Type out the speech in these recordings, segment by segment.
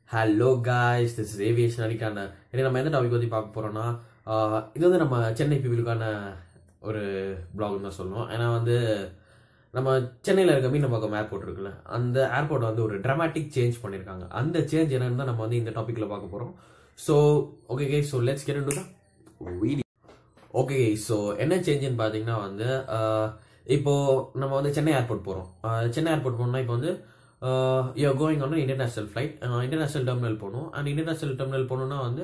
hello guys this aviation அடிக்கான இன்னைக்கு நம்ம எந்த டாபிக் பற்றி பார்க்க போறோம்னா ஆஹ் இது வந்து நம்ம சென்னை பீப்புளுக்கான ஒரு பிளாக்னு தான் சொல்லணும் ஏன்னா வந்து நம்ம சென்னையில் இருக்க மீனம்பாக்கம் ஏர்போர்ட் இருக்குல்ல அந்த ஏர்போர்ட் வந்து ஒரு ட்ராமாட்டிக் சேஞ்ச் பண்ணியிருக்காங்க அந்த சேஞ்ச் என்னன்னு தான் நம்ம வந்து இந்த டாப்பிக்ல பார்க்க போறோம் so okay K so let's get into video okay so என்ன சேஞ்சுன்னு பார்த்தீங்கன்னா வந்து ஆஹ், இப்போ நம்ம வந்து சென்னை ஏர்போர்ட் போகிறோம் சென்னை ஏர்போர்ட் போகணும்னா இப்போ வந்து you going on international flight international terminal போகணும் அண்ட் இன்டர்நேஷனல் டெர்மினல் போகணுன்னா வந்து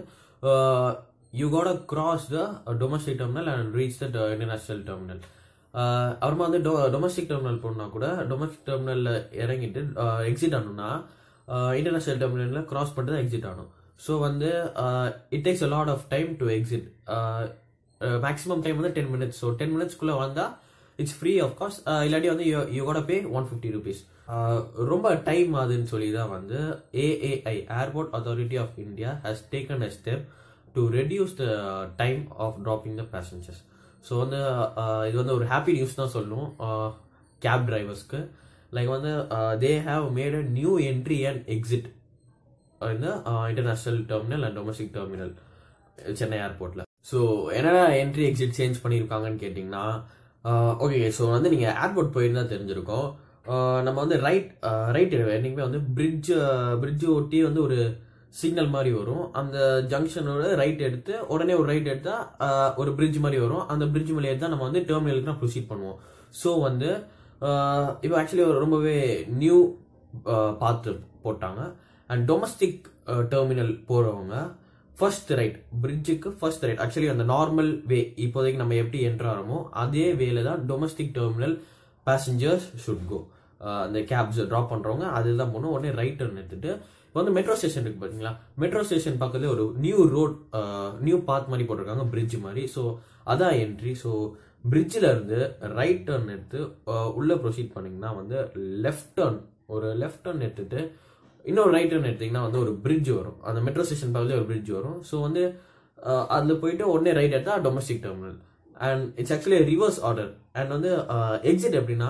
you gotta cross the domestic terminal and reach the international terminal அப்புறமா வந்து டொமஸ்டிக் டெர்மினல் போகணுன்னா கூட டொமஸ்டிக் டெர்மினலில் இறங்கிட்டு எக்ஸிட் ஆகணும்னா இன்டர்நேஷனல் டெர்மினலில் கிராஸ் பண்ணிட்டு எக்ஸிட் ஆகணும் ஸோ வந்து it takes a lot of time to exit maximum time வந்து டென் மினிட்ஸ் ஸோ டென் மினிட்ஸ்க்குள்ளே வந்தால் இட்ஸ் ஃப்ரீ ஆஃப் காஸ்ட் இல்லாட்டி வந்து you gotta pay one fifty rupees ரொம்ப டைம் ஆகுதுன்னு சொல்லி தான் வந்து AAI airport authority of India has taken a step to reduce the time of dropping the passengers so வந்து uh, இது வந்து ஒரு ஹாப்பி நியூஸ் தான் சொல்லணும் கேப் டிரைவர்ஸ்க்கு லைக் வந்து they have made a new entry and exit இந்த international terminal and domestic terminal Chennai ஏர்போர்ட்ல ஸோ என்னடா என்ட்ரி எக்ஸிட் சேஞ்ச் பண்ணியிருக்காங்கன்னு கேட்டிங்கன்னா ஓகே ஸோ வந்து நீங்கள் ஏர்போர்ட் போயிருந்தா தெரிஞ்சிருக்கும் ஆஹ் நம்ம வந்து ரைட் ரைட் என்னைக்குமே வந்து பிரிட்ஜ் பிரிட்ஜ் ஒட்டி வந்து ஒரு சிக்னல் மாதிரி வரும் அந்த ஜங்ஷனோட ரைட் எடுத்து உடனே ஒரு ரைட் எடுத்தா ஆஹ் ஒரு பிரிட்ஜ் மாதிரி வரும் அந்த பிரிட்ஜ் மேலே தான் நம்ம வந்து டெர்மினலுக்கு தான் ப்ரொசீட் பண்ணுவோம் ஸோ வந்து ஆஹ் இப்போ ஆக்சுவலி ரொம்ப நியூ பார்த்து போட்டாங்க அண்ட் டொமஸ்டிக் டெர்மினல் போகிறவங்க ஃபர்ஸ்ட் ரைட் பிரிட்ஜுக்கு ஃபர்ஸ்ட் ரைட் ஆக்சுவலி அந்த நார்மல் வே இப்போதைக்கு நம்ம எப்படி என்ட்ரு ஆகிறோமோ அதே வேல தான் domestic terminal passengers should go அந்த கேப்ஸ் ட்ராப் பண்ணுறவங்க அதுதான் போகணும் உடனே ரைட் டர்ன் எடுத்துட்டு இப்போ வந்து மெட்ரோ ஸ்டேஷன் இருக்கு பார்த்தீங்களா மெட்ரோ ஸ்டேஷன் பக்கத்துல ஒரு நியூ ரோட் நியூ பாத் மாதிரி போட்டிருக்காங்க பிரிட்ஜ் மாதிரி ஸோ அதான் என்ட்ரி ஸோ பிரிட்ஜில் இருந்து ரைட் டர்ன் எடுத்து அஹ், உள்ள ப்ரொசீட் பண்ணீங்கன்னா வந்து லெஃப்ட் டர்ன் ஒரு லெஃப்ட் டர்ன் எடுத்துட்டு இன்னொரு ரைட் டர்ன் எடுத்தீங்கன்னா வந்து ஒரு பிரிட்ஜ் வரும் அந்த மெட்ரோ ஸ்டேஷன் பக்கத்துல ஒரு பிரிட்ஜ் வரும் ஸோ வந்து அஹ், அதுல போயிட்டு உடனே ரைட் எடுத்தா domestic terminal and it's actually reverse order and வந்து எக்ஸிட் எப்படின்னா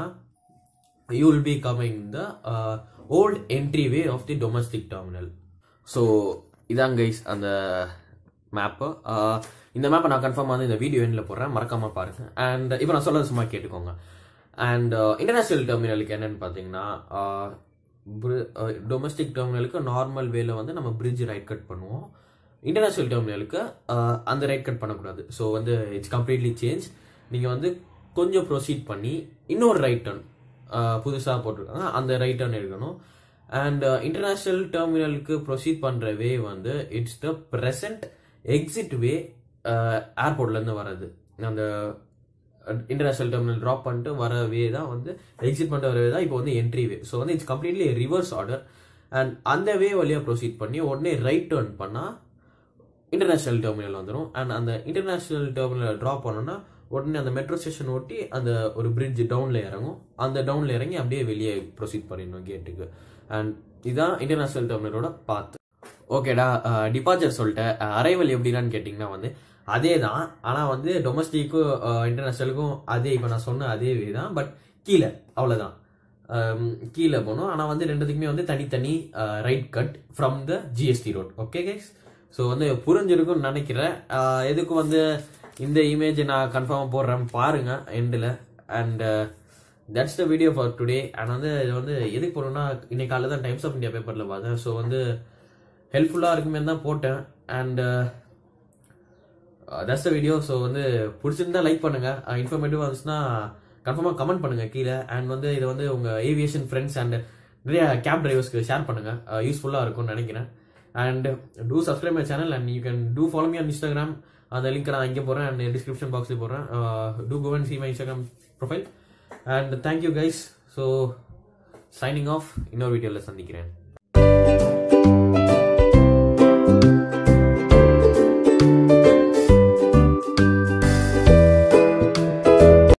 you will be coming the uh, old entryway of the domestic terminal so இதான் கைஸ் அந்த மேப்பு இந்த மேப்பை நான் கன்ஃபார்ம் வந்து இந்த வீடியோ எண்ணில் போடுறேன் மறக்காம பாருங்க அண்ட் இப்போ நான் சொல்றது சும்மா கேட்டுக்கோங்க அண்ட் இன்டர்நேஷனல் டெர்மினலுக்கு என்னன்னு பார்த்தீங்கன்னா டொமஸ்டிக் டெர்மினலுக்கு நார்மல் வேல வந்து நம்ம பிரிட்ஜ் ரைட் கட் பண்ணுவோம் இன்டர்நேஷனல் டெர்மினலுக்கு அந்த ரைட் கட் பண்ணக்கூடாது ஸோ வந்து இட்ஸ் கம்ப்ளீட்லி சேஞ்ச் நீங்கள் வந்து கொஞ்சம் ப்ரொசீட் பண்ணி இன்னொரு ரைட் டர்ன் புதுசாக போட்டிருக்காங்க அந்த ரைட் டர்ன் எடுக்கணும் அண்ட் இன்டர்நேஷனல் டெர்மினலுக்கு ப்ரொசீட் பண்ணுற வே வந்து it's the present exit way ஏர்போர்ட்லேருந்து வர்றது அந்த இன்டர்நேஷனல் டெர்மினல் ட்ராப் பண்ணிட்டு வர வே தான் வந்து எக்ஸிட் பண்ணிட்டு வர வே தான் இப்போ வந்து என்ட்ரி வே ஸோ வந்து it's completely reverse order and அந்த வே வழியாக ப்ரொசீட் பண்ணி உடனே ரைட் டர்ன் பண்ணால் இன்டர்நேஷனல் டெர்மினல் வந்துடும் அண்ட் அந்த இன்டர்நேஷனல் டெர்மினல் ட்ராப் பண்ணோன்னா உடனே அந்த மெட்ரோ ஸ்டேஷன் ஒட்டி அந்த ஒரு பிரிட்ஜ் டவுன்ல இறங்கும் அந்த டவுன்ல இறங்கி அப்படியே வெளியே ப்ரொசீட் பண்ணிடணும் கேட்டுக்கு அண்ட் இதுதான் இன்டர்நேஷனல் டெர்மினலோட பாத்து ஓகேடா டிபார்ச்சர் சொல்லிட்டேன் அரைவல் எப்படின்னு கேட்டிங்கன்னா வந்து அதே தான் ஆனால் வந்து டொமஸ்டிக்கும் இன்டர்நேஷனலுக்கும் அதே இப்போ நான் சொன்ன அதே வே தான் பட் கீழே அவ்வளோதான் um, கீழே போகணும் ஆனால் வந்து ரெண்டுத்துக்குமே வந்து தனித்தனி right cut from the GST road okay guys so வந்து புரிஞ்சிருக்கும்னு நினைக்கிறேன் Uh, எதுக்கு வந்து இந்த இமேஜ் நான் கன்ஃபார்மாக போடுறேன் பாருங்க எண்டில் and that's the video for today and வந்து இது வந்து எதுக்கு போடணும்னா இன்னைக்கு காலையில் தான் டைம்ஸ் ஆஃப் இந்தியா பேப்பரில் பார்த்தேன் ஸோ வந்து ஹெல்ப்ஃபுல்லாக இருக்குமே தான் போட்டேன் and that's the video so வந்து பிடிச்சிருந்தா லைக் பண்ணுங்க இன்ஃபர்மேட்டிவாக இருந்துச்சுன்னா கன்ஃபார்மாக கமெண்ட் பண்ணுங்க கீழே அண்ட் வந்து இதை வந்து உங்க ஏவியேஷன் ஃப்ரெண்ட்ஸ் அண்ட் நிறைய கேப் டிரைவர்ஸ்க்கு ஷேர் பண்ணுங்க யூஸ்ஃபுல்லாக இருக்கும்னு நினைக்கிறேன் and do subscribe my channel and you can do follow me on Instagram அந்த லிங்க் நான் இங்கே போடுறேன் அண்ட் டிஸ்கிரிப்ஷன் பாக்ஸ்லேயும் போடுறேன் do go and see my Instagram profile and thank you guys so signing off இன்னொரு வீடியோவில் சந்திக்கிறேன்